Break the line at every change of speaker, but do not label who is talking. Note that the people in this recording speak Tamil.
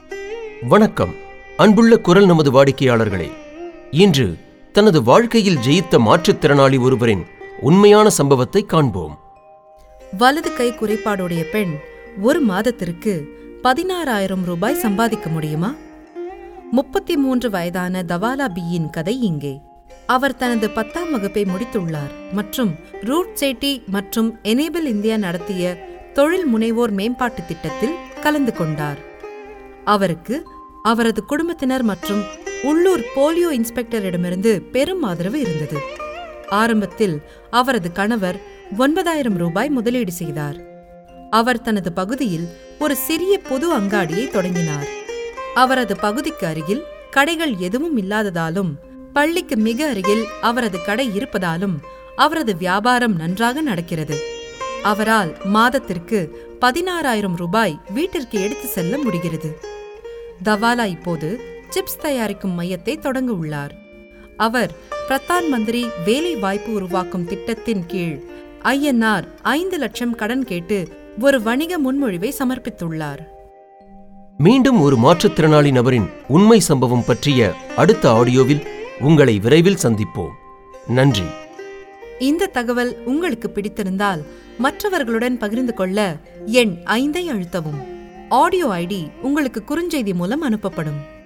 வணக்கம் அன்புள்ள குரல் நமது வாடிக்கையாளர்களே இன்று தனது வாழ்க்கையில் ஜெயித்த மாற்றுத்திறனாளி ஒருவரின் உண்மையான சம்பவத்தை காண்போம்
வலது கை குறைபாடுடைய பெண் ஒரு மாதத்திற்கு பதினாறாயிரம் ரூபாய் சம்பாதிக்க முடியுமா முப்பத்தி மூன்று வயதான தவாலா பியின் கதை இங்கே அவர் தனது பத்தாம் வகுப்பை முடித்துள்ளார் மற்றும் ரூட் சேட்டி மற்றும் எனேபிள் இந்தியா நடத்திய தொழில் முனைவோர் மேம்பாட்டு திட்டத்தில் கலந்து கொண்டார் அவருக்கு அவரது குடும்பத்தினர் மற்றும் உள்ளூர் போலியோ இன்ஸ்பெக்டரிடமிருந்து பெரும் ஆதரவு இருந்தது ஆரம்பத்தில் அவரது கணவர் ஒன்பதாயிரம் ரூபாய் முதலீடு செய்தார் அவர் தனது பகுதியில் ஒரு சிறிய பொது அங்காடியை தொடங்கினார் அவரது பகுதிக்கு அருகில் கடைகள் எதுவும் இல்லாததாலும் பள்ளிக்கு மிக அருகில் அவரது கடை இருப்பதாலும் அவரது வியாபாரம் நன்றாக நடக்கிறது அவரால் மாதத்திற்கு பதினாறாயிரம் ரூபாய் வீட்டிற்கு எடுத்து செல்ல முடிகிறது தவாலா இப்போது சிப்ஸ் தயாரிக்கும் மையத்தை தொடங்க உள்ளார் அவர் பிரதான் மந்திரி வேலை வாய்ப்பு உருவாக்கும் திட்டத்தின் கீழ் ஐஎன்ஆர் ஐந்து லட்சம் கடன் கேட்டு ஒரு வணிக முன்மொழிவை சமர்ப்பித்துள்ளார்
மீண்டும் ஒரு மாற்றுத்திறனாளி நபரின் உண்மை சம்பவம் பற்றிய அடுத்த ஆடியோவில் உங்களை விரைவில் சந்திப்போம் நன்றி
இந்த தகவல் உங்களுக்கு பிடித்திருந்தால் மற்றவர்களுடன் பகிர்ந்து கொள்ள எண் ஐந்தை அழுத்தவும் ஆடியோ ஐடி உங்களுக்கு குறுஞ்செய்தி மூலம் அனுப்பப்படும்